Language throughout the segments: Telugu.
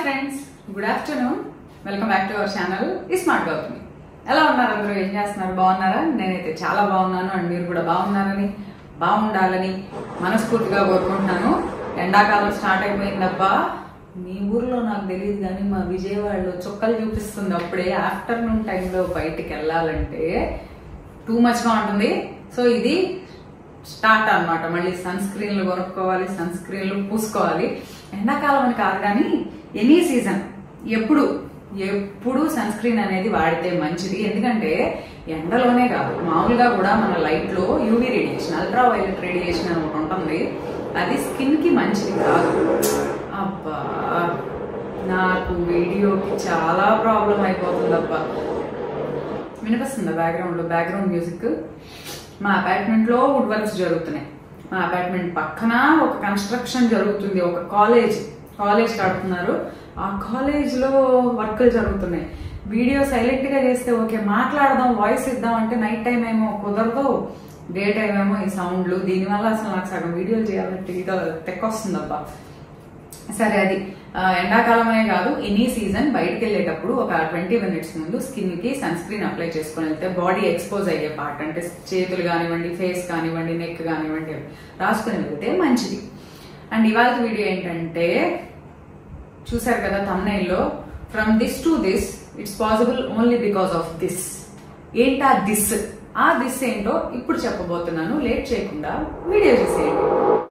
friends good afternoon welcome back to our channel ఈ స్మార్ట్ గౌతమి ఎలా ఉన్నారు అందరూ ఏం చేస్తున్నారు బాగున్నారా నేనైతే చాలా బాగున్నాను అండ్ మీరు కూడా బాగున్నారని బాగుండాలని మనస్ఫూర్తిగా కోరుకుంటున్నాను ఎండాకాలం స్టార్ట్ అయిపోయిందబ్బా మీ ఊర్లో నాకు తెలియదు కానీ మా విజయవాడలో చుక్కలు చూపిస్తుంది అప్పుడే ఆఫ్టర్నూన్ టైంలో బయటికి వెళ్ళాలంటే టూ మచ్గా ఉంటుంది సో ఇది స్టార్ట్ అన్నమాట మళ్ళీ సన్ స్క్రీన్లు కొనుక్కోవాలి సన్ స్క్రీన్లు పూసుకోవాలి ఎండాకాలం అని కాదు కానీ ఎనీ సీజన్ ఎప్పుడు ఎప్పుడు సన్ స్క్రీన్ అనేది వాడితే మంచిది ఎందుకంటే ఎండలోనే కాదు మామూలుగా కూడా మన లైట్ లో UV radiation ultraviolet radiation అని ఒకటి ఉంటుంది అది స్కిన్ కి మంచిది కాదు అబ్బా నాకు వీడియోకి చాలా ప్రాబ్లం అయిపోతుంది అబ్బా వినిపిస్తుందా బ్యాక్గ్రౌండ్ లో బ్యాక్గ్రౌండ్ మ్యూజిక్ మా అపార్ట్మెంట్ లో వుడ్ వర్క్స్ జరుగుతున్నాయి మా అపార్ట్మెంట్ పక్కన ఒక కన్స్ట్రక్షన్ జరుగుతుంది ఒక కాలేజ్ కాలేజ్ కడుతున్నారు ఆ కాలేజ్ లో వర్క్లు జరుగుతున్నాయి వీడియో సైలెంట్ గా చేస్తే ఓకే మాట్లాడదాం వాయిస్ ఇద్దాం అంటే నైట్ టైం ఏమో కుదరదు డే టైం ఏమో ఈ సౌండ్లు దీనివల్ల అసలు నాకు సగం వీడియోలు చేయాలంటే ఇదో తెక్కొస్తుందబ్బా సరే అది ఆ, ఎండాకాలమే కాదు ఎనీ సీజన్ బయటకు వెళ్ళేటప్పుడు ఒక ట్వంటీ మినిట్స్ ముందు స్కిన్ కి సన్ స్క్రీన్ అప్లై చేసుకుని వెళ్తే బాడీ ఎక్స్పోజ్ అయ్యే పార్ట్ అంటే చేతులు కానివ్వండి ఫేస్ కానివ్వండి నెక్ కానివ్వండి రాసుకుని వెళ్తే మంచిది అండ్ ఇవాళ వీడియో ఏంటంటే చూసారు కదా తమ్నైల్లో from this to this it's possible only because of this ఏంటా దిస్ ఆ దిస్ ఏంటో ఇప్పుడు చెప్పబోతున్నాను లేట్ చేయకుండా వీడియో చూసేయండి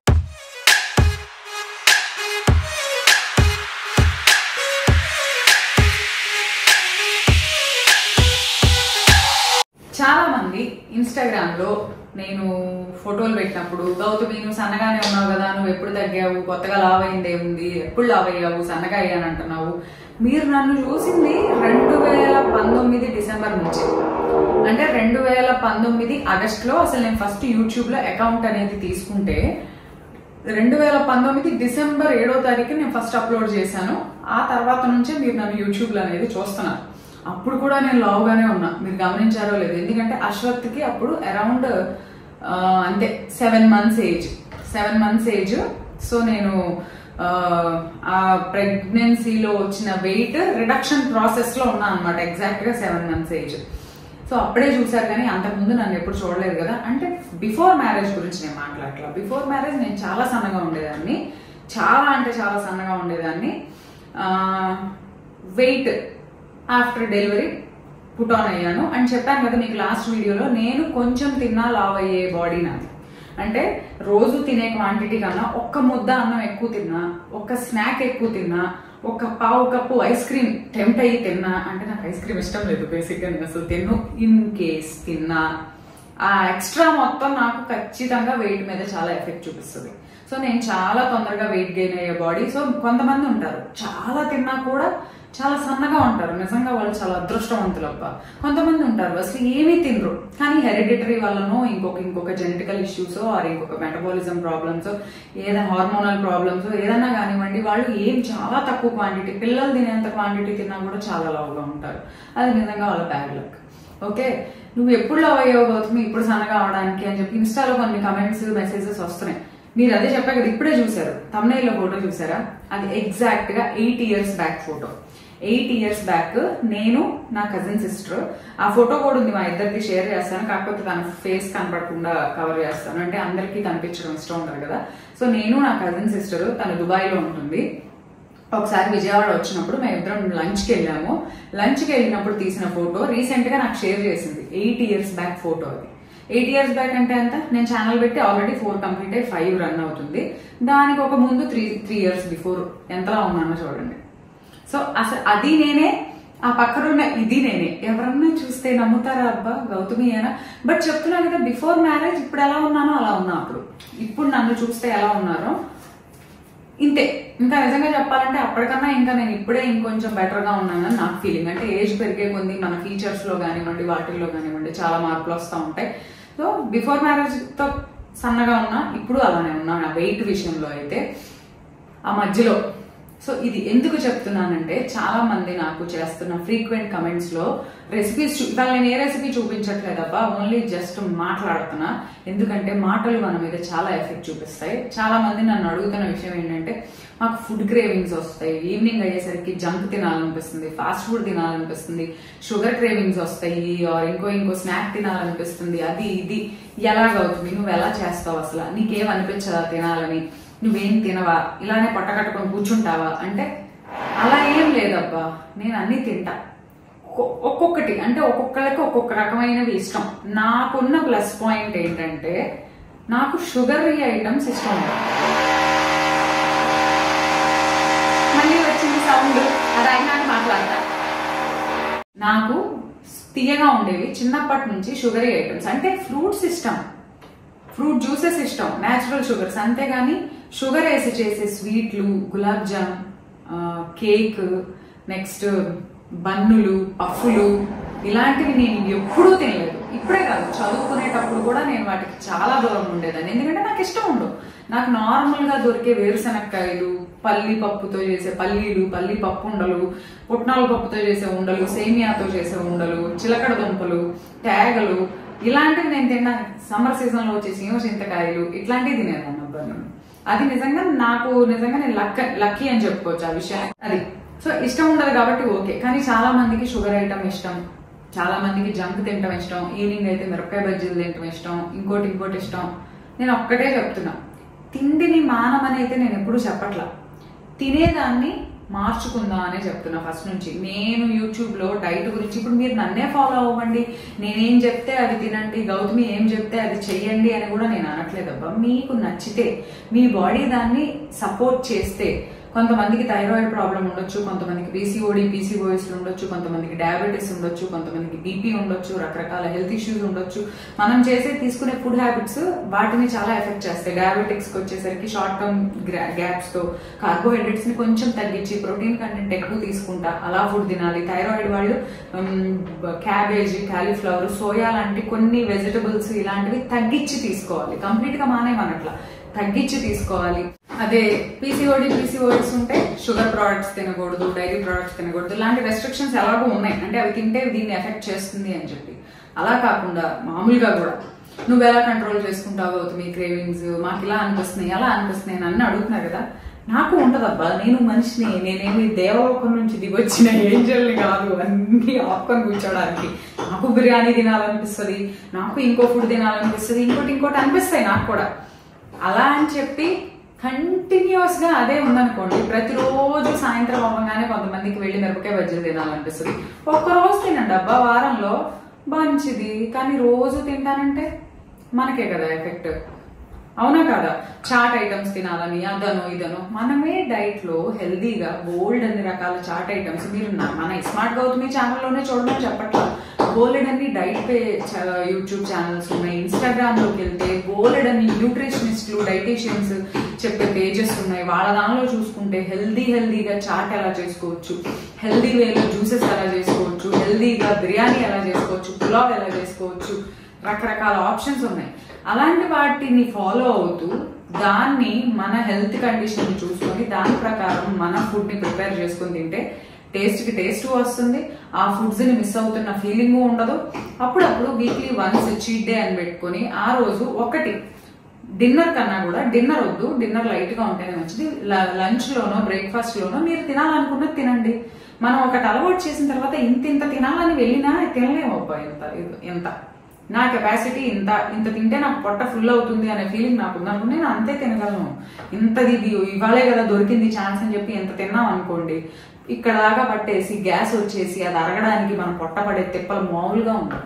చాలా మంది ఇన్స్టాగ్రామ్ లో నేను ఫోటోలు పెట్టినప్పుడు గౌతమి నువ్వు సన్నగానే ఉన్నావు కదా నువ్వు ఎప్పుడు తగ్గావు కొత్తగా లావ్ అయిందే ఉంది ఎప్పుడు లావ్ అయ్యావు సన్నగా అయ్యాను అంటున్నావు మీరు నన్ను చూసింది రెండు వేల పంతొమ్మిది డిసెంబర్ నుంచి అంటే రెండు వేల పంతొమ్మిది ఆగస్ట్ లో అసలు నేను ఫస్ట్ యూట్యూబ్ లో అకౌంట్ అనేది తీసుకుంటే రెండు వేల పంతొమ్మిది డిసెంబర్ ఏడో తారీఖు నేను ఫస్ట్ అప్లోడ్ చేశాను ఆ తర్వాత నుంచే మీరు నన్ను యూట్యూబ్ లో అనేది చూస్తున్నారు అప్పుడు కూడా నేను లావుగానే ఉన్నా మీరు గమనించారో లేదు ఎందుకంటే అశ్వత్కి అప్పుడు అరౌండ్ అంతే seven months age seven months age so నేను ఆ, ఆ ప్రెగ్నెన్సీలో వచ్చిన వెయిట్ రిడక్షన్ ప్రాసెస్ లో ఉన్నా అనమాట ఎగ్జాక్ట్ గా సెవెన్ మంత్స్ ఏజ్ సో అప్పుడే చూసారు కానీ అంతకుముందు నన్ను ఎప్పుడు చూడలేదు కదా అంటే బిఫోర్ మ్యారేజ్ గురించి నేను మాట్లాడట్లా బిఫోర్ మ్యారేజ్ నేను చాలా సన్నగా ఉండేదాన్ని చాలా అంటే చాలా సన్నగా ఉండేదాన్ని weight after delivery put on అయ్యాను అని చెప్పాను కదా మీకు లాస్ట్ వీడియోలో నేను కొంచెం తిన్నా లావ్ అయ్యే బాడీ నాది అంటే రోజు తినే క్వాంటిటీ కన్నా ఒక్క ముద్ద అన్నం ఎక్కువ తిన్నా ఒక్క స్నాక్ ఎక్కువ తిన్నా ఒక పావు కప్పు ఐస్ క్రీమ్ టెంప్ట్ అయ్యి తిన్నా అంటే నాకు ఐస్ క్రీమ్ ఇష్టం లేదు బేసిక్గా నేను అసలు తిన్ను ఇన్ కేస్ తిన్నా ఆ ఎక్స్ట్రా మొత్తం నాకు ఖచ్చితంగా వెయిట్ మీద చాలా ఎఫెక్ట్ చూపిస్తుంది సో నేను చాలా తొందరగా వెయిట్ గెయిన్ అయ్యే బాడీ సో కొంతమంది ఉంటారు చాలా తిన్నా కూడా చాలా సన్నగా ఉంటారు నిజంగా వాళ్ళు చాలా అదృష్టవంతులు అబ్బా కొంతమంది ఉంటారు అసలు ఏమీ తినరు కానీ హెరిడిటరీ వల్లనో ఇంకొక ఇంకొక జెనెటికల్ ఇష్యూస్ ఆర్ ఇంకొక మెటబాలిజం ప్రాబ్లమ్స్ ఏదైనా హార్మోనల్ ప్రాబ్లమ్స్ ఏదైనా కానివ్వండి వాళ్ళు ఏం చాలా తక్కువ క్వాంటిటీ పిల్లలు తినేంత క్వాంటిటీ తిన్నా కూడా చాలా లావుగా ఉంటారు అది నిజంగా వాళ్ళ బ్యాడ్ లక్ ఓకే నువ్వు ఎప్పుడు లవ్ అయ్యావు గౌతమి ఇప్పుడు సన్నగా అవడానికి అని చెప్పి ఇన్స్టాలో కొన్ని కమెంట్స్ మెసేజెస్ వస్తున్నాయి మీరు అదే చెప్పా కదా ఇప్పుడే చూసారు తమ్నైల్లో ఫోటో చూసారా అది ఎగ్జాక్ట్ గా eight years back photo eight years back నేను నా కజిన్ సిస్టర్ ఆ ఫోటో కూడా ఉంది మా ఇద్దరికి షేర్ చేస్తాను కాకపోతే తన ఫేస్ కనపడకుండా కవర్ చేస్తాను అంటే అందరికీ కనిపించడం ఇష్టం ఉండదు కదా సో నేను నా కజిన్ సిస్టర్ తను దుబాయ్ లో ఉంటుంది ఒకసారి విజయవాడ వచ్చినప్పుడు మేము ఇద్దరం లంచ్కి వెళ్ళాము లంచ్కి వెళ్ళినప్పుడు తీసిన ఫోటో రీసెంట్ గా నాకు షేర్ చేసింది ఎయిట్ ఇయర్స్ బ్యాక్ ఫోటో అది ఎయిట్ ఇయర్స్ బ్యాక్ అంటే ఎంత నేను ఛానల్ పెట్టి ఆల్రెడీ ఫోర్ కంప్లీట్ అయ్యి ఫైవ్ రన్ అవుతుంది దానికి ఒక ముందు త్రీ త్రీ ఇయర్స్ బిఫోర్ ఎంతలా ఉన్నానో చూడండి సో అసలు అది నేనే ఆ పక్కనున్న ఇది నేనే ఎవరన్నా చూస్తే నమ్ముతారా అబ్బా గౌతమి అయినా బట్ చెప్తున్నా కదా బిఫోర్ మ్యారేజ్ ఇప్పుడు ఎలా ఉన్నానో అలా ఉన్నా అప్పుడు ఇప్పుడు నన్ను చూస్తే ఎలా ఉన్నారో ఇంతే ఇంకా నిజంగా చెప్పాలంటే అప్పటికన్నా ఇంకా నేను ఇప్పుడే ఇంకొంచెం బెటర్ గా ఉన్నానని నాకు ఫీలింగ్ అంటే ఏజ్ పెరిగే కొద్ది మన ఫీచర్స్ లో కానివ్వండి వాటిల్లో కానివ్వండి చాలా మార్పులు వస్తూ ఉంటాయి సో బిఫోర్ మ్యారేజ్ తో సన్నగా ఉన్నా ఇప్పుడు అలానే ఉన్నా నా వెయిట్ విషయంలో అయితే ఆ మధ్యలో సో ఇది ఎందుకు చెప్తున్నానంటే చాలా మంది నాకు చేస్తున్న ఫ్రీక్వెంట్ కమెంట్స్ లో రెసిపీస్ ఇవాళ నేను ఏ రెసిపీ చూపించట్లేదబ్బా ఓన్లీ జస్ట్ మాట్లాడుతున్నా ఎందుకంటే మాటలు మన మీద చాలా ఎఫెక్ట్ చూపిస్తాయి చాలా మంది నన్ను అడుగుతున్న విషయం ఏంటంటే మాకు ఫుడ్ క్రేవింగ్స్ వస్తాయి ఈవినింగ్ అయ్యేసరికి జంక్ తినాలనిపిస్తుంది ఫాస్ట్ ఫుడ్ తినాలనిపిస్తుంది షుగర్ క్రేవింగ్స్ వస్తాయి or ఇంకో ఇంకో స్నాక్ తినాలనిపిస్తుంది అది ఇది ఎలాగవుతుంది నువ్వు ఎలా చేస్తావు అసలు నీకేం అనిపించదా తినాలని నువ్వేం తినవా ఇలానే పట్టకట్టుకొని కూర్చుంటావా అంటే అలా ఏం లేదబ్బా నేను అన్ని తింటా ఒక్కొ- ఒక్కొక్కటి అంటే ఒక్కొక్కరికి ఒక్కొక్క రకమైనవి ఇష్టం నాకున్న ప్లస్ పాయింట్ ఏంటంటే నాకు షుగర్ ఐటమ్స్ ఇష్టం ఉండదు మళ్ళీ వచ్చింది సౌండ్ అది అయినా మాట్లాడతా నాకు తీయగా ఉండేవి చిన్నప్పటి నుంచి షుగరీ ఐటమ్స్ అంటే ఫ్రూట్స్ ఇష్టం ఫ్రూట్ జ్యూసెస్ ఇష్టం న్యాచురల్ షుగర్స్ అంతేగాని షుగర్ వేసి చేసే స్వీట్లు గులాబ్ జామ్ ఆ, కేక్ నెక్స్ట్ బన్నులు పఫ్ఫులు ఇలాంటివి నేను ఎప్పుడూ తినలేదు ఇప్పుడే కాదు చదువుకునేటప్పుడు కూడా నేను వాటికి చాలా దూరం ఉండేదాన్ని ఎందుకంటే నాకు ఇష్టం ఉండవు నాకు నార్మల్ గా దొరికే వేరుశనక్కాయలు పల్లి పప్పుతో చేసే పల్లీలు పల్లి పప్పు ఉండలు పుట్నాల పప్పుతో చేసే ఉండలు సేమియాతో చేసే ఉండలు చిలకడ దుంపలు తేగలు ఇలాంటివి నేను తిన్నాను సమ్మర్ సీజన్ లో వచ్చే సీమ చింతకాయలు ఇట్లాంటివి తినేదాన్ని అబ్బా నేను అది నిజంగా నాకు నిజంగా నేను లక్ లక్కీ అని చెప్పుకోవచ్చు ఆ విషయం అది సో ఇష్టం ఉండదు కాబట్టి ఓకే కానీ చాలా మందికి షుగర్ ఐటమ్ ఇష్టం చాలా మందికి జంక్ తినటం ఇష్టం ఈవినింగ్ అయితే మిరపకాయ బజ్జీలు తినటం ఇష్టం ఇంకోటి ఇంకోటి ఇష్టం నేను ఒక్కటే చెప్తున్నా తిండిని మానమని అయితే నేను ఎప్పుడూ చెప్పట్లా తినేదాన్ని మార్చుకుందాం అనే చెప్తున్నా ఫస్ట్ నుంచి నేను యూట్యూబ్ లో డైట్ గురించి ఇప్పుడు మీరు నన్నే ఫాలో అవ్వండి నేనేం చెప్తే అది తినండి గౌతమి ఏం చెప్తే అది చెయ్యండి అని కూడా నేను అనట్లేదబ్బా మీకు నచ్చితే మీ బాడీ దాన్ని సపోర్ట్ చేస్తే కొంతమందికి థైరాయిడ్ ప్రాబ్లం ఉండొచ్చు కొంతమందికి పీసీఓడి పీసీఓఎస్ ఉండొచ్చు కొంతమందికి డయాబెటీస్ ఉండొచ్చు కొంతమందికి బీపీ ఉండొచ్చు రకరకాల హెల్త్ ఇష్యూస్ ఉండొచ్చు మనం చేసే తీసుకునే ఫుడ్ హ్యాబిట్స్ వాటిని చాలా ఎఫెక్ట్ చేస్తాయి డయాబెటిక్స్ కి వచ్చేసరికి షార్ట్ టర్మ్ గ్యాప్స్ తో కార్బోహైడ్రేట్స్ ని కొంచెం తగ్గించి ప్రోటీన్ కంటెంట్ ఎక్కువ తీసుకుంటా అలా ఫుడ్ తినాలి థైరాయిడ్ వాళ్ళు క్యాబేజ్ కాలీఫ్లవర్ సోయా లాంటి కొన్ని వెజిటబుల్స్ ఇలాంటివి తగ్గించి తీసుకోవాలి కంప్లీట్ గా మానేమనట్లా తగ్గించి తీసుకోవాలి అదే పీసీఓడి పీసీఓఎస్ ఉంటే షుగర్ ప్రోడక్ట్స్ తినకూడదు డైరీ ప్రోడక్ట్స్ తినకూడదు ఇలాంటి రెస్ట్రిక్షన్స్ ఎలాగో ఉన్నాయి అంటే అవి తింటే దీన్ని ఎఫెక్ట్ చేస్తుంది అని చెప్పి అలా కాకుండా మామూలుగా కూడా నువ్వు ఎలా కంట్రోల్ చేసుకుంటావు అవుతుంది క్రేవింగ్స్ మాకు ఇలా అనిపిస్తున్నాయి ఎలా అనిపిస్తున్నాయి అని అన్నీ అడుగుతున్నారు కదా నాకు ఉంటదబ్బా నేను మనిషిని నేనేమి దేవలోకం నుంచి దిగొచ్చిన ఏంజల్ని కాదు అన్ని ఆపుకొని కూర్చోడానికి నాకు బిర్యానీ తినాలనిపిస్తుంది నాకు ఇంకో ఫుడ్ తినాలనిపిస్తుంది ఇంకోటి ఇంకోటి అనిపిస్తాయి నాకు కూడా అలా అని చెప్పి కంటిన్యూస్ గా అదే ఉందనుకోండి ప్రతిరోజు సాయంత్రం అవ్వగానే కొంతమందికి వెళ్ళి మిరపకాయ బజ్జీలు తినాలనిపిస్తుంది ఒక్క రోజు తినండి అబ్బా వారంలో మంచిది కానీ రోజు తింటానంటే మనకే కదా ఎఫెక్ట్ అవునా కాదా చాట్ ఐటమ్స్ తినాలని అదనో ఇదనో మనమే డైట్ లో హెల్దీగా బోల్డ్ అన్ని రకాల చాట్ ఐటమ్స్ మీరు నా- మన స్మార్ట్ గౌతమి ఛానల్లోనే చూడమని చెప్పట్లా బోలెడ్ అన్ని డైట్ పే చ- యూట్యూబ్ ఛానల్స్ ఉన్నాయి ఇన్స్టాగ్రామ్ లోకి వెళ్తే బోలెడ్ అన్ని న్యూట్రిషనిస్టులు డైటీషియన్స్ చెప్పే పేజెస్ ఉన్నాయి వాళ్ళ దానిలో చూసుకుంటే హెల్దీ హెల్దీగా చాట్ ఎలా చేసుకోవచ్చు హెల్దీ వేలో జ్యూసెస్ ఎలా చేసుకోవచ్చు హెల్దీగా బిర్యానీ ఎలా చేసుకోవచ్చు పులావ్ ఎలా చేసుకోవచ్చు రకరకాల ఆప్షన్స్ ఉన్నాయి అలాంటి వాటిని ఫాలో అవుతూ దాన్ని మన హెల్త్ కండిషన్ చూసుకొని దాని ప్రకారం మన ఫుడ్ ని ప్రిపేర్ చేసుకొని తింటే టేస్ట్ కి టేస్ట్ వస్తుంది ఆ ఫుడ్స్ ని మిస్ అవుతున్న ఫీలింగ్ ఉండదు అప్పుడప్పుడు వీక్లీ వన్స్ చీట్ డే అని పెట్టుకొని ఆ రోజు ఒకటి డిన్నర్ కన్నా కూడా డిన్నర్ వద్దు డిన్నర్ లైట్ గా ఉంటేనే మంచిది లంచ్ లోనో బ్రేక్ఫాస్ట్ లోనో మీరు తినాలనుకున్నది తినండి మనం ఒకటి అలవాటు చేసిన తర్వాత ఇంత ఇంత తినాలని వెళ్ళినా తినలేము అబ్బా ఇంత ఇంత నా కెపాసిటీ ఇంత ఇంత తింటే నాకు పొట్ట ఫుల్ అవుతుంది అనే ఫీలింగ్ నాకు ఉందనుకో నేను అంతే తినగలను ఇంతది ఇది ఇవాళే కదా దొరికింది ఛాన్స్ అని చెప్పి ఎంత తిన్నాం అనుకోండి ఇక్కడ దాకా పట్టేసి గ్యాస్ వచ్చేసి అది అరగడానికి మనం పొట్ట పడే తిప్పలు మామూలుగా ఉండవు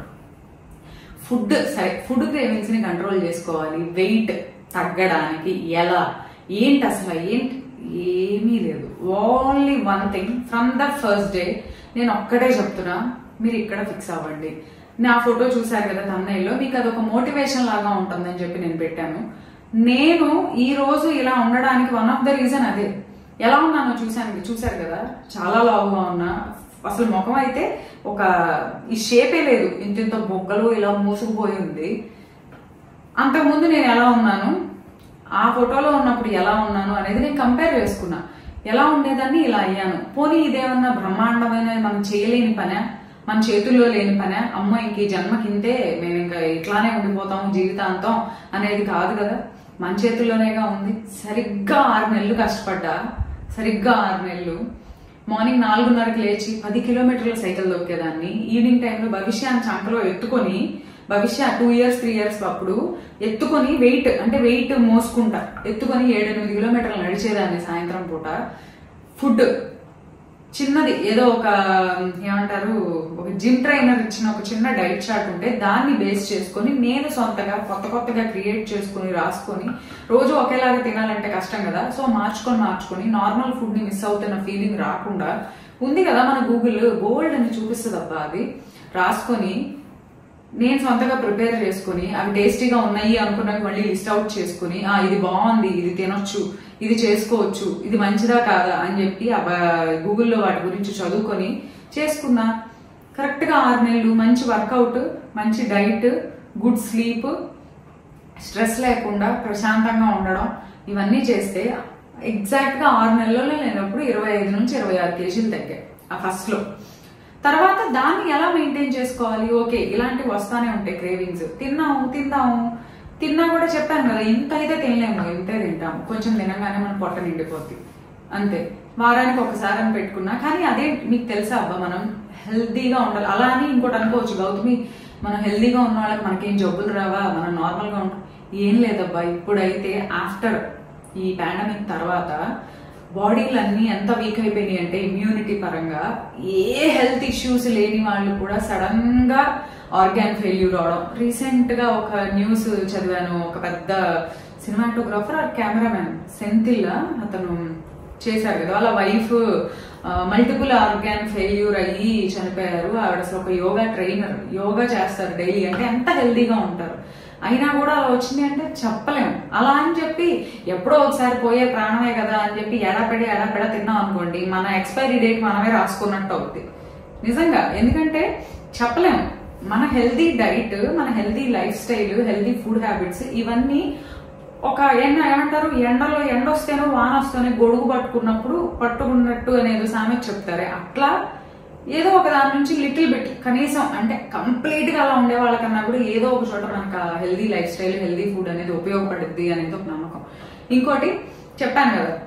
ఫుడ్ సరే ఫుడ్ క్రేవింగ్స్ ని కంట్రోల్ చేసుకోవాలి వెయిట్ తగ్గడానికి ఎలా ఏంటి అసలు ఏంటి ఏమీ లేదు only one thing from the first day నేను ఒక్కటే చెప్తున్నా మీరు ఇక్కడ ఫిక్స్ అవ్వండి నా ఫోటో చూసారు కదా తన్నైలో మీకు అదొక మోటివేషన్ లాగా ఉంటుందని చెప్పి నేను పెట్టాను నేను ఈ రోజు ఇలా ఉండడానికి వన్ ఆఫ్ ద రీజన్ అదే ఎలా ఉన్నానో చూసాను చూసారు కదా చాలా లావుగా ఉన్నా అసలు ముఖం అయితే ఒక ఈ షేపే లేదు ఇంత ఇంత బొగ్గలు ఇలా మూసుకుపోయి ఉంది అంతకుముందు నేను ఎలా ఉన్నాను ఆ ఫోటోలో ఉన్నప్పుడు ఎలా ఉన్నాను అనేది నేను కంపేర్ చేసుకున్నా ఎలా ఉండేదాన్ని ఇలా అయ్యాను పోనీ ఇదేమన్నా బ్రహ్మాండమైన మనం చేయలేని పనే మన చేతుల్లో లేని పనే అమ్మ ఇంక ఈ జన్మకింతే మేము ఇంకా ఇట్లానే ఉండిపోతాం జీవితాంతం అనేది కాదు కదా మన చేతుల్లోనేగా ఉంది సరిగ్గా ఆరు నెలలు కష్టపడ్డా సరిగ్గా ఆరు నెలలు మార్నింగ్ నాలుగున్నరకి లేచి పది కిలోమీటర్ల సైకిల్ దొక్కేదాన్ని ఈవినింగ్ టైంలో భవిష్యాన్ని చంకలో ఎత్తుకొని భవిష్య టూ ఇయర్స్ త్రీ ఇయర్స్ అప్పుడు ఎత్తుకొని వెయిట్ అంటే వెయిట్ మోసుకుంటా ఎత్తుకొని ఏడు ఎనిమిది కిలోమీటర్లు నడిచేదాన్ని సాయంత్రం పూట ఫుడ్ చిన్నది ఏదో ఒక ఏమంటారు ఒక జిమ్ ట్రైనర్ ఇచ్చిన ఒక చిన్న డైట్ చార్ట్ ఉంటే దాన్ని బేస్ చేసుకొని నేను సొంతగా కొత్త కొత్తగా క్రియేట్ చేసుకొని రాసుకొని రోజు ఒకేలాగా తినాలంటే కష్టం కదా సో మార్చుకొని మార్చుకొని నార్మల్ ఫుడ్ ని మిస్ అవుతున్న ఫీలింగ్ రాకుండా ఉంది కదా మన గూగుల్ గోల్డ్ అని చూపిస్తుంది అబ్బా అది రాసుకొని నేను సొంతగా ప్రిపేర్ చేసుకుని అవి టేస్టీగా ఉన్నాయి అనుకున్నవి మళ్ళీ లిస్ట్ అవుట్ చేసుకుని ఆ ఇది బాగుంది ఇది తినొచ్చు ఇది చేసుకోవచ్చు ఇది మంచిదా కాదా అని చెప్పి ఆ బ- గూగుల్లో వాటి గురించి చదువుకొని చేసుకున్నా కరెక్ట్ గా ఆరు నెలలు మంచి వర్కౌట్ మంచి డైట్ గుడ్ స్లీప్ స్ట్రెస్ లేకుండా ప్రశాంతంగా ఉండడం ఇవన్నీ చేస్తే ఎగ్జాక్ట్ గా ఆరు నెలల్లో లేనప్పుడు ఇరవై ఐదు నుంచి ఇరవై ఆరు కేజీలు తగ్గాయి ఆ ఫస్ట్ లో తర్వాత దాన్ని ఎలా మెయింటైన్ చేసుకోవాలి ఓకే ఇలాంటివి వస్తానే ఉంటాయి క్రేవింగ్స్ తిన్నాము తిందాము తిన్నా కూడా చెప్పాను కదా ఇంత అయితే తినలేము ఇంతే తింటాము కొంచెం తినగానే మన పొట్ట నిండిపోద్ది అంతే వారానికి ఒకసారి అని పెట్టుకున్నా కానీ అదే మీకు తెలుసా అబ్బా మనం హెల్తీగా ఉండాలి అలా అని ఇంకోటి అనుకోవచ్చు గౌతమి మనం హెల్తీగా ఉన్న వాళ్ళకి మనకేం జబ్బులు రావా మనం నార్మల్ గా ఉంటాం ఏం లేదబ్బా ఇప్పుడైతే ఆఫ్టర్ ఈ పాండమిక్ తర్వాత బాడీలు అన్ని ఎంత వీక్ అయిపోయినాయి అంటే ఇమ్యూనిటీ పరంగా ఏ హెల్త్ ఇష్యూస్ లేని వాళ్ళు కూడా సడన్ గా ఆర్గాన్ ఫెయిల్యూర్ అవడం రీసెంట్ గా ఒక న్యూస్ చదివాను ఒక పెద్ద సినిమాటోగ్రాఫర్ ఆ కెమెరామెన్ సెంతిల్ అతను చేశారు కదా వాళ్ళ వైఫ్ మల్టిపుల్ ఆర్గాన్ ఫెయిల్యూర్ అయ్యి చనిపోయారు ఆవిడ అసలు ఒక యోగా ట్రైనర్ యోగా చేస్తారు డైలీ అంటే ఎంత హెల్దీగా ఉంటారు అయినా కూడా అలా వచ్చింది అంటే చెప్పలేము అలా అని చెప్పి ఎప్పుడో ఒకసారి పోయే ప్రాణమే కదా అని చెప్పి ఎడపెడి ఎడపెడ తిన్నాం అనుకోండి మన ఎక్స్పైరీ డేట్ మనమే రాసుకున్నట్టు అవుద్ది నిజంగా ఎందుకంటే చెప్పలేము మన హెల్దీ డైట్ మన healthy lifestyle healthy food habits ఇవన్నీ ఒక ఎండ ఏమంటారు ఎండలో ఎండ వస్తేనో వాన వస్తేనే గొడుగు పట్టుకున్నప్పుడు పట్టుకున్నట్టు అనేది సామెత చెప్తారే అట్లా ఏదో ఒక దాని నుంచి లిటిల్ బిట్ కనీసం అంటే కంప్లీట్ గా అలా ఉండే వాళ్ళకన్నా కూడా ఏదో ఒక చోట మనకు healthy lifestyle healthy food అనేది ఉపయోగపడుద్ది అనేది ఒక నమ్మకం ఇంకోటి చెప్పాను కదా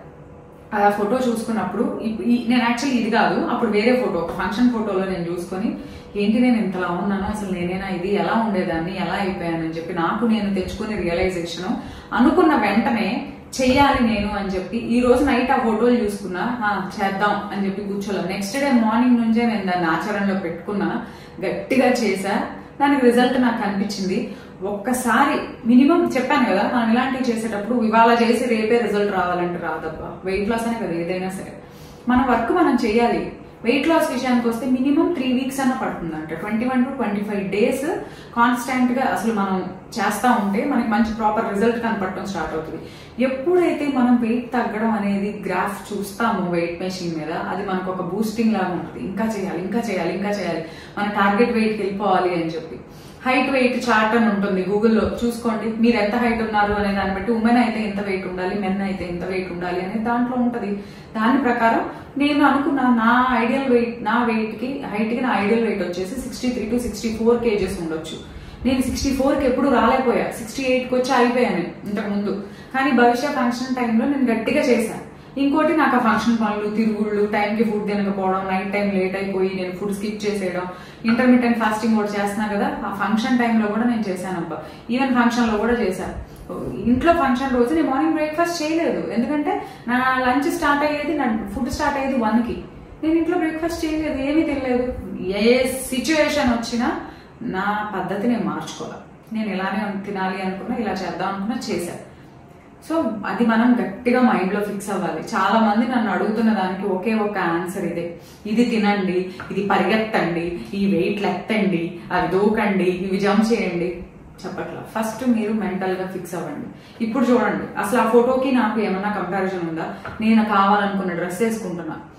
ఆ ఫోటో చూసుకున్నప్పుడు ఇప్- ఈ- నేను యాక్చువల్లీ ఇది కాదు అప్పుడు వేరే ఫోటో ఒక ఫంక్షన్ ఫోటోలో నేను చూసుకొని ఏంటి నేను ఇంతలా ఉన్నాను అసలు నేనేనా ఇది ఎలా ఉండేదాన్ని ఎలా అయిపోయానని చెప్పి నాకు నేను తెచ్చుకునే రియలైజేషన్ అనుకున్న వెంటనే చెయ్యాలి నేను అని చెప్పి ఈ రోజు నైట్ ఆ ఫోటోలు చూసుకున్నా "ఆ, చేద్దాం అని చెప్పి కూర్చోలేం నెక్స్ట్ డే మార్నింగ్ నుంచే నేను దాన్ని ఆచరణలో పెట్టుకున్నా గట్టిగా చేశా దానికి రిజల్ట్ నాకు కనిపించింది ఒక్కసారి మినిమం చెప్పాను కదా మనం ఇలాంటివి చేసేటప్పుడు ఇవాళ చేసి రేపే రిజల్ట్ రావాలంటే రాదబ్బా వెయిట్ లాస్ అనే కదా ఏదైనా సరే మన వర్క్ మనం చేయాలి వెయిట్ లాస్ విషయానికి వస్తే మినిమం త్రీ వీక్స్ అన్న పడుతుందంట twenty one to twenty five days constant గా అసలు మనం చేస్తా ఉంటే మనకి మంచి ప్రాపర్ రిజల్ట్ కనపడటం స్టార్ట్ అవుతుంది ఎప్పుడైతే మనం వెయిట్ తగ్గడం అనేది గ్రాఫ్ చూస్తామో వెయిట్ మెషిన్ మీద అది మనకు ఒక బూస్టింగ్ లాగా ఉంటుంది ఇంకా చేయాలి ఇంకా చేయాలి ఇంకా చేయాలి మన టార్గెట్ వెయిట్ వెళ్ళిపోవాలి అని చెప్పి హైట్ వెయిట్ చార్ట్ అని ఉంటుంది గూగుల్లో చూసుకోండి మీరు ఎంత హైట్ ఉన్నారు అనే దాన్ని బట్టి ఉమెన్ అయితే ఎంత వెయిట్ ఉండాలి మెన్ అయితే ఎంత వెయిట్ ఉండాలి అనేది దాంట్లో ఉంటది దాని ప్రకారం నేను అనుకున్న నా ఐడియల్ వెయిట్ నా వెయిట్ కి హైట్ కి నా ఐడియల్ వెయిట్ వచ్చేసి sixty three to sixty four kgs ఉండొచ్చు నేను సిక్స్టీ ఫోర్ కి ఎప్పుడు రాలేకపోయా సిక్స్టీ ఎయిట్ కి వచ్చి అయిపోయాను ఇంతకు ముందు కానీ భవిష్య ఫంక్షన్ టైంలో నేను గట్టిగా చేశాను ఇంకోటి నాకు ఆ ఫంక్షన్ పనులు తిరుగుళ్ళు టైంకి ఫుడ్ తినకపోవడం నైట్ టైం లేట్ అయిపోయి నేను ఫుడ్ స్కిప్ చేసేయడం ఇంటర్మీడియట్ ఫాస్టింగ్ కూడా చేస్తున్నా కదా ఆ ఫంక్షన్ టైంలో కూడా నేను చేశాను అబ్బా ఈవెన్ ఫంక్షన్ లో కూడా చేశాను ఇంట్లో ఫంక్షన్ రోజు నేను మార్నింగ్ బ్రేక్ఫాస్ట్ చేయలేదు ఎందుకంటే నా లంచ్ స్టార్ట్ అయ్యేది నా ఫుడ్ స్టార్ట్ అయ్యేది వన్ కి నేను ఇంట్లో బ్రేక్ఫాస్ట్ చేయలేదు ఏమీ తెలియలేదు ఏ సిచ్యువేషన్ వచ్చినా నా పద్ధతి నేను మార్చుకోవాలి నేను ఇలానే తినాలి అనుకున్నా ఇలా చేద్దాం అనుకున్నా చేశాను సో అది మనం గట్టిగా మైండ్ లో ఫిక్స్ అవ్వాలి చాలా మంది నన్ను అడుగుతున్న దానికి ఒకే ఒక ఆన్సర్ ఇదే ఇది తినండి ఇది పరిగెత్తండి ఈ వెయిట్ ఎత్తండి అవి దూకండి ఇవి జంప్ చేయండి చెప్పట్లా ఫస్ట్ మీరు మెంటల్ గా ఫిక్స్ అవ్వండి ఇప్పుడు చూడండి అసలు ఆ ఫోటోకి నాకు ఏమన్నా కంపారిజన్ ఉందా నేను కావాలనుకున్న డ్రెస్ వేసుకుంటున్నా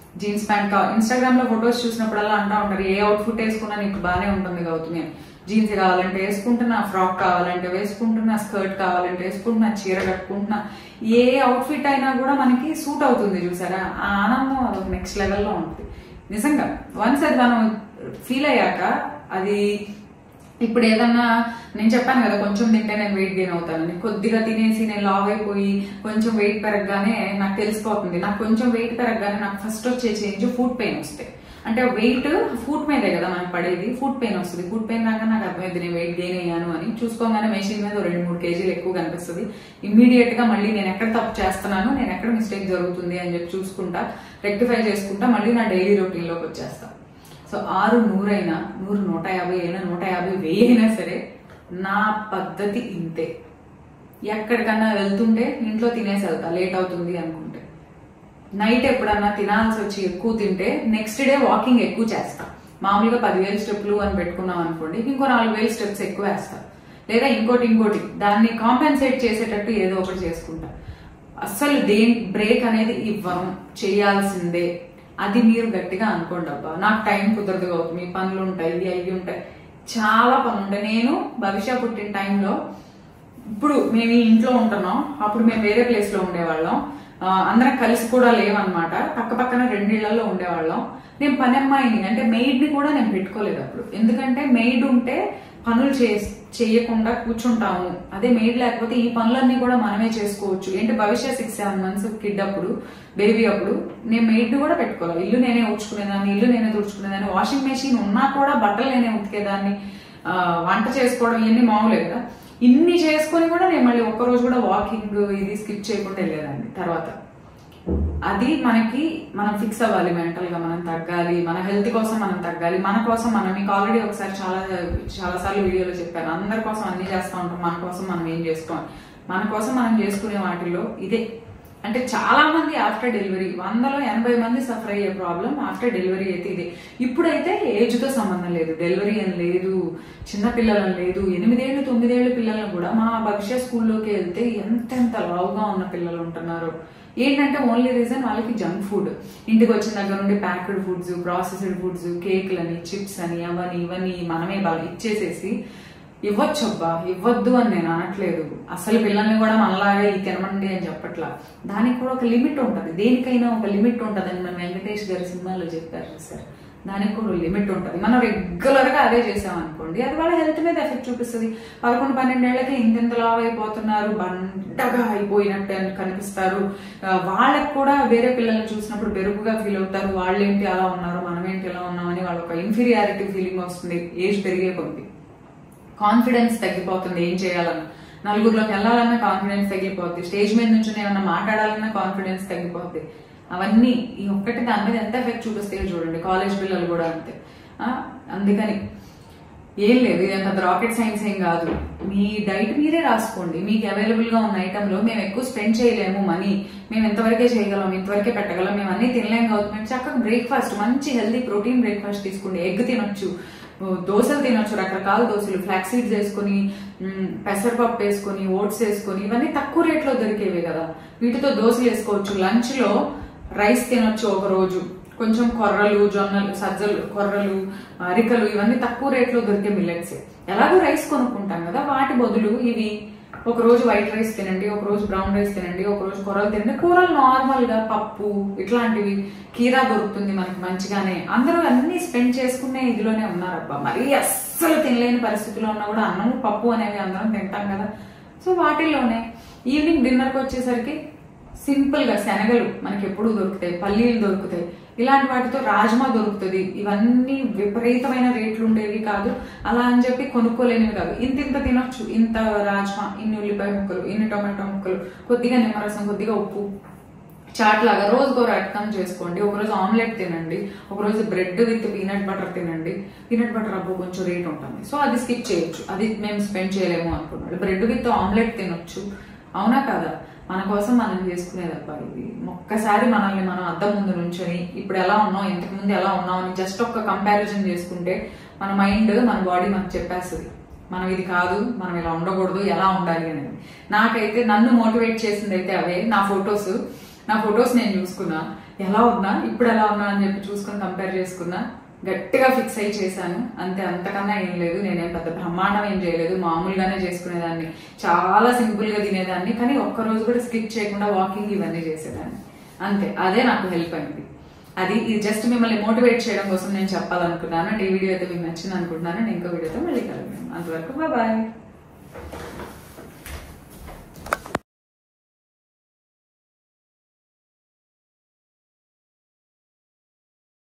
జీన్స్ ప్యాంట్ కా ఇన్స్టాగ్రామ్ లో ఫొటోస్ చూసినప్పుడల్లా అంటా ఉంటారు ఏ అవుట్ఫిట్ వేసుకున్నా నీకు బాగానే ఉంటుంది గౌతమి అని జీన్స్ కావాలంటే వేసుకుంటున్నా ఫ్రాక్ కావాలంటే వేసుకుంటున్నా స్కర్ట్ కావాలంటే వేసుకుంటున్నా చీర కట్టుకుంటున్నా ఏ అవుట్ఫిట్ అయినా కూడా మనకి సూట్ అవుతుంది చూసారా ఆ ఆనందం అదొక నెక్స్ట్ లెవెల్లో ఉంటుంది నిజంగా వన్స్ అది మనం ఫీల్ అయ్యాక అది ఇప్పుడు ఏదన్నా నేను చెప్పాను కదా కొంచెం తింటే నేను వెయిట్ గెయిన్ అవుతానని కొద్దిగా తినేసి నేను లావ్ అయిపోయి కొంచెం వెయిట్ పెరగగానే నాకు తెలిసిపోతుంది నాకు కొంచెం వెయిట్ పెరగగానే నాకు ఫస్ట్ వచ్చే చేంజ్ ఫుడ్ పెయిన్ వస్తాయి అంటే వెయిట్ ఫుడ్ మీదే కదా మనకు పడేది ఫుడ్ పెయిన్ వస్తుంది ఫుడ్ పెయిన్ రాగా నాకు అర్థమైంది నేను వెయిట్ గెయిన్ అయ్యాను అని చూసుకోగానే మెషిన్ మీద ఓ రెండు మూడు కేజీలు ఎక్కువ కనిపిస్తుంది ఇమ్మీడియట్ గా మళ్ళీ నేను ఎక్కడ తప్పు చేస్తున్నాను నేను ఎక్కడ మిస్టేక్ జరుగుతుంది అని చెప్పి చూసుకుంటా రెక్టిఫై చేసుకుంటా మళ్ళీ నా డైలీ రొటీన్ లోకి వచ్చేస్తా సో ఆరు నూరైనా నూరు నూట యాభై అయినా నూట యాభై వెయ్యి అయినా సరే నా పద్ధతి ఇంతే ఎక్కడికన్నా వెళ్తుంటే ఇంట్లో తినేసి వెళ్తా లేట్ అవుతుంది అనుకుంటే నైట్ ఎప్పుడన్నా తినాల్సి వచ్చి ఎక్కువ తింటే నెక్స్ట్ డే వాకింగ్ ఎక్కువ చేస్తా మామూలుగా పదివేలు స్టెప్లు అని పెట్టుకున్నాం అనుకోండి ఇంకో నాలుగు వేలు స్టెప్స్ ఎక్కువ వేస్తా లేదా ఇంకోటి ఇంకోటి దాన్ని కాంపెన్సేట్ చేసేటట్టు ఏదో ఒకటి చేసుకుంటా అస్సలు దేని బ్రేక్ అనేది ఇవ్వను చేయాల్సిందే అది మీరు గట్టిగా అనుకోండి అబ్బా నాకు టైం కుదరదు కావచ్చు మీ పనులు ఉంటాయి ఇవి అవి ఉంటాయి చాలా పనులు ఉంటాయి నేను భవిష్య పుట్టిన టైంలో ఇప్పుడు మేము ఈ ఇంట్లో ఉంటున్నాం అప్పుడు మేము వేరే ప్లేస్ లో ఉండేవాళ్ళం ఆ, అందరం కలిసి కూడా లేవన్నమాట పక్క పక్కన రెండిళ్లలో ఉండేవాళ్ళం నేను పని అమ్మాయిని అంటే మెయిడ్ ని కూడా నేను పెట్టుకోలేదు అప్పుడు ఎందుకంటే మెయిడ్ ఉంటే పనులు చే చేయకుండా కూర్చుంటాము అదే మెయిడ్ లేకపోతే ఈ పనులన్నీ కూడా మనమే చేసుకోవచ్చు ఏంటి Bhavishya six seven months kid అప్పుడు బేబీ అప్పుడు నేను మెయిడ్ కూడా పెట్టుకోవాలి ఇల్లు నేనే ఉడ్చుకునేదాన్ని ఇల్లు నేనే తుడుచుకునేదాన్ని వాషింగ్ మెషిన్ ఉన్నా కూడా బట్టలు నేనే ఉతికేదాన్ని ఆ, వంట చేసుకోవడం ఇవన్నీ మామూలే కదా ఇన్ని చేసుకొని కూడా నేను మళ్ళీ ఒక్క రోజు కూడా వాకింగ్ ఇది స్కిప్ చేయకుండా వెళ్ళేదాన్ని తర్వాత అది మనకి మనం ఫిక్స్ అవ్వాలి మెంటల్ గా మనం తగ్గాలి మన హెల్త్ కోసం మనం తగ్గాలి మన కోసం మనం మీకు ఆల్రెడీ ఒకసారి చాలా చాలా సార్లు వీడియోలో చెప్పాను అందరి కోసం అన్ని చేస్తూ ఉంటాం మన కోసం మనం ఏం చేసుకోవాలి మన కోసం మనం చేసుకునే వాటిలో ఇదే అంటే చాలా మంది ఆఫ్టర్ డెలివరీ వందలో ఎనభై మంది సఫర్ అయ్యే ప్రాబ్లం ఆఫ్టర్ డెలివరీ అయితే ఇదే ఇప్పుడైతే ఏజ్ తో సంబంధం లేదు డెలివరీ అని లేదు చిన్న పిల్లలని లేదు ఎనిమిదేళ్ళు తొమ్మిదేళ్ళు పిల్లలను కూడా మా భవిష్య స్కూల్లోకి వెళ్తే ఎంతెంత లావుగా ఉన్న పిల్లలు ఉంటున్నారు ఏంటంటే ఓన్లీ రీజన్ వాళ్ళకి జంక్ ఫుడ్ ఇంటికి వచ్చిన దగ్గర నుండి ప్యాక్డ్ ఫుడ్స్ ప్రాసెస్డ్ ఫుడ్స్ కేక్లని చిప్స్ అని అవని ఇవని మనమే బాగా ఇచ్చేసేసి ఇవ్వచ్చు అబ్బా ఇవ్వద్దు అని నేను అనట్లేదు అసలు పిల్లల్ని కూడా మనలాగా ఈ తినమండి అని చెప్పట్లా దానికి కూడా ఒక లిమిట్ ఉంటుంది దేనికైనా ఒక లిమిట్ ఉంటుందని మన వెంకటేష్ గారి సినిమాలో చెప్పారు సార్ దానికి కూడా లిమిట్ ఉంటుంది మనం రెగ్యులర్ గా అదే చేసాం అనుకోండి అది వాళ్ళ హెల్త్ మీద ఎఫెక్ట్ చూపిస్తుంది పదకొండు పన్నెండేళ్లకి ఇంతెంత లావ్ అయిపోతున్నారు బండగా అయిపోయినట్టు అని కనిపిస్తారు ఆ, వాళ్ళకి కూడా వేరే పిల్లల్ని చూసినప్పుడు బెరుకుగా ఫీల్ అవుతారు వాళ్ళేంటి అలా ఉన్నారు మనమేంటి ఇలా ఉన్నామని వాళ్ళ ఒక ఇన్ఫీరియారిటీ ఫీలింగ్ వస్తుంది ఏజ్ పెరిగే కొద్ది కాన్ఫిడెన్స్ తగ్గిపోతుంది ఏం చేయాలన్నా నలుగురిలోకి వెళ్ళాలన్నా కాన్ఫిడెన్స్ తగ్గిపోద్ది స్టేజ్ మీద నుంచి ఏమన్నా మాట్లాడాలన్నా కాన్ఫిడెన్స్ తగ్గిపోద్ది అవన్నీ ఈ ఒక్కటి దాని మీద ఎంత ఎఫెక్ట్ చూపిస్తాయో చూడండి కాలేజ్ పిల్లలు కూడా అంతే ఆ, అందుకని ఏం లేదు ఇది అంత రాకెట్ సైన్స్ ఏం కాదు మీ డైట్ మీరే రాసుకోండి మీకు అవైలబుల్ గా ఉన్న ఐటమ్ లో మేము ఎక్కువ స్పెండ్ చేయలేము మనీ మేము ఎంతవరకే చేయగలం ఇంతవరకే పెట్టగలం మేము అన్ని తినలేం కాదు మేము చక్కగా బ్రేక్ఫాస్ట్ మంచి హెల్దీ ప్రోటీన్ బ్రేక్ఫాస్ట్ తీసుకోండి ఎగ్ తినొచ్చు దోశలు తినొచ్చు రకరకాల దోశలు ఫ్లాక్ సీడ్స్ వేసుకొని మ్, పెసరపప్పు వేసుకొని ఓట్స్ వేసుకొని ఇవన్నీ తక్కువ రేట్లో దొరికేవి కదా వీటితో దోశలు వేసుకోవచ్చు లంచ్ లో రైస్ తినొచ్చు ఒక రోజు కొంచెం కొర్రలు జొన్నలు సజ్జలు కొర్రలు అరికలు ఇవన్నీ తక్కువ రేట్లో దొరికే మిల్లెట్స్ ఎలాగో రైస్ కొనుక్కుంటాం కదా వాటి బదులు ఇవి ఒక రోజు వైట్ రైస్ తినండి ఒక రోజు బ్రౌన్ రైస్ తినండి ఒక రోజు కూరలు తినండి కూరలు నార్మల్ గా పప్పు ఇట్లాంటివి కీరా దొరుకుతుంది మనకి మంచిగానే అందరూ అన్ని స్పెండ్ చేసుకునే ఇదిలోనే ఉన్నారబ్బా మరీ అస్సలు తినలేని పరిస్థితిలో ఉన్నా కూడా అన్నం పప్పు అనేవి అందరం తింటాం కదా సో వాటిల్లోనే ఈవినింగ్ డిన్నర్కి వచ్చేసరికి సింపుల్ గా శనగలు మనకి ఎప్పుడు దొరుకుతాయి పల్లీలు దొరుకుతాయి ఇలాంటి వాటితో రాజ్మా దొరుకుతుంది ఇవన్నీ విపరీతమైన రేట్లు ఉండేవి కాదు అలా అని చెప్పి కొనుక్కోలేనివి కాదు ఇంత ఇంత తినొచ్చు ఇంత రాజ్మా ఇన్ని ఉల్లిపాయ ముక్కలు ఇన్ని టొమాటో ముక్కలు కొద్దిగా నిమ్మరసం కొద్దిగా ఉప్పు చాట్ లాగా రోజుకో రకం చేసుకోండి ఒకరోజు ఆమ్లెట్ తినండి ఒకరోజు బ్రెడ్ విత్ పీనట్ బటర్ తినండి పీనట్ బటర్ అబ్బో కొంచెం రేట్ ఉంటుంది సో అది స్కిప్ చేయొచ్చు అది మేము స్పెండ్ చేయలేము అనుకున్నాడు బ్రెడ్ విత్ ఆమ్లెట్ తినొచ్చు అవునా కదా మన కోసం మనం చేసుకునేదబ్బా ఇది ఒక్కసారి మనల్ని మనం అద్దం ముందు నుంచొని ఇప్పుడు ఎలా ఉన్నాం ఇంతకు ముందు ఎలా ఉన్నాం అని జస్ట్ ఒక్క కంపారిజన్ చేసుకుంటే మన మైండ్ మన బాడీ మనకు చెప్పేస్తుంది మనం ఇది కాదు మనం ఇలా ఉండకూడదు ఎలా ఉండాలి అనేది నాకైతే నన్ను మోటివేట్ చేసింది అయితే అవే నా ఫొటోస్ నా ఫొటోస్ నేను చూసుకున్నా ఎలా ఉన్నా ఇప్పుడు ఎలా ఉన్నా అని చెప్పి చూసుకొని కంపేర్ చేసుకున్నా గట్టిగా ఫిక్స్ అయి చేశాను అంతే అంతకన్నా ఏం లేదు నేనేం పెద్ద బ్రహ్మాండం ఏం చేయలేదు మామూలుగానే చేసుకునేదాన్ని చాలా సింపుల్ గా తినేదాన్ని కానీ ఒక్క రోజు కూడా స్కిప్ చేయకుండా వాకింగ్ ఇవన్నీ చేసేదాన్ని అంతే అదే నాకు హెల్ప్ అయింది అది ఇది జస్ట్ మిమ్మల్ని మోటివేట్ చేయడం కోసం నేను చెప్పాలనుకున్నాను అండ్ ఈ వీడియో అయితే మీకు నచ్చింది అనుకుంటున్నాను నేను ఇంకో వీడియోతో మళ్ళీ కలుగుతాను అంతవరకు బాయ్